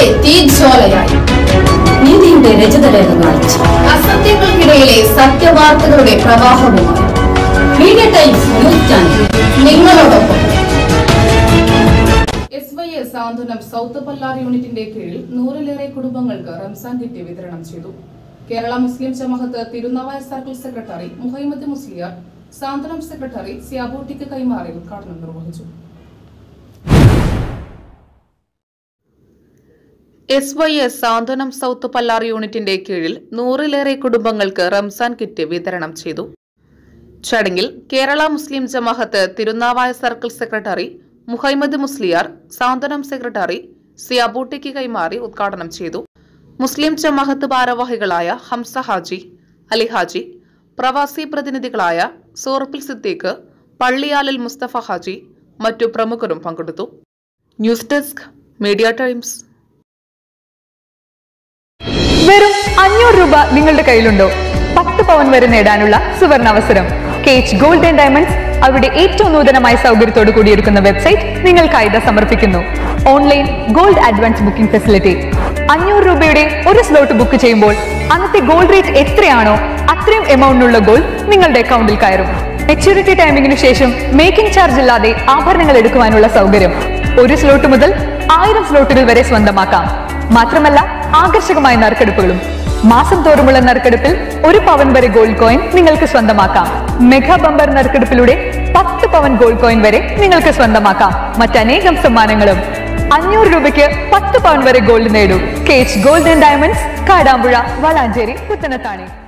അനീതിയുടെ തീജ്വാലയായി നീതിയുടെ രജതരേഖ കാണിച്ചു അസത്യങ്ങൾക്കിടയിലെ സത്യവാർത്തകളുടെ പ്രവാഹവുമായി മീഡിയ ടൈംസ് ന്യൂസ് ചാനൽ നിങ്ങളോടൊപ്പം S Y S Santhwanam south Pallar യൂണിറ്റിന്റെ കീഴിൽ നൂറിലേറെ കുടുംബങ്ങൾക്ക് റംസാൻ കിറ്റ് വിതരണം ചെയ്തു Kerala Muslim Jamaath Thirunavaya circle secretary Muhammad Musliyar Santhwanam secretary സിയാബൂട്ടിക്ക് കൈമാറി ഉദ്ഘാടനം നിർവഹിച്ചു S Y S Santhwanam south Pallar യൂണിറ്റിന്റെ കീഴിൽ നൂറിലേറെ കുടുംബങ്ങൾക്ക് റംസാൻ കിറ്റ് വിതരണം ചെയ്തു ചടങ്ങിൽ Kerala Muslim Jamaath Thirunavaya circle secretary Muhammad Musliyar Santhwanam secretary സിയാബൂട്ടിക്ക് കൈമാറി ഉദ്ഘാടനം ചെയ്തു മുസ്ലിം ജമാഅത്ത് ഭാരവാഹികളായ ഹംസ ഹാജി അലി ഹാജി പ്രവാസി പ്രതിനിധികളായ സോർപ്പിൽ സിദ്ദീഖ് പള്ളിയാലിൽ മുസ്തഫ ഹാജി മറ്റു പ്രമുഖരും പങ്കെടുത്തു ന്യൂസ് ഡെസ്ക് മീഡിയ ടൈംസ് വെറും അഞ്ഞൂറ് രൂപ നിങ്ങളുടെ കയ്യിലുണ്ടോ പത്ത് പവൻ വരെ നേടാനുള്ള സുവർണ അവസരം കേച്ച് ഗോൾഡ് ആൻഡ് ഡയമണ്ട്സ് അവരുടെ ഏറ്റവും നൂതനമായ സൗകര്യത്തോട് കൂടിയൊരുക്കുന്ന വെബ്സൈറ്റ് നിങ്ങൾക്കായി ഇതാ സമർപ്പിക്കുന്നു online gold advance booking facility അഞ്ഞൂറ് രൂപയുടെ ഒരു സ്ലോട്ട് ബുക്ക് ചെയ്യുമ്പോൾ അന്നത്തെ ഗോൾഡ് റേറ്റ് എത്രയാണോ അത്രയും എമൗണ്ടിനുള്ള ഗോൾഡ് നിങ്ങളുടെ അക്കൗണ്ടിൽ കയറും മെച്യൂരിറ്റി ടൈമിംഗിനു ശേഷം മേക്കിംഗ് ചാർജ് ഇല്ലാതെ ആഭരണങ്ങൾ എടുക്കുവാനുള്ള സൗകര്യം ഒരു സ്ലോട്ട് മുതൽ ആയിരം സ്ലോട്ടുകൾ വരെ സ്വന്തമാക്കാം മാത്രമല്ല ആകർഷകമായ നറുക്കെടുപ്പുകളും മാസം തോറുമുള്ള നറുക്കെടുപ്പിൽ ഒരു പവൻ വരെ ഗോൾഡ് കോയിൻ നിങ്ങൾക്ക് സ്വന്തമാക്കാം മെഗാ ബമ്പർ നറുക്കെടുപ്പിലൂടെ പത്ത് പവൻ ഗോൾഡ് കോയിൻ വരെ നിങ്ങൾക്ക് സ്വന്തമാക്കാം മറ്റനേകം സമ്മാനങ്ങളും അഞ്ഞൂറ് രൂപയ്ക്ക് പത്ത് പവൻ വരെ ഗോൾഡ് നേടൂ കേച്ച് gold and diamonds Kadampuzha Valanchery Puthanathani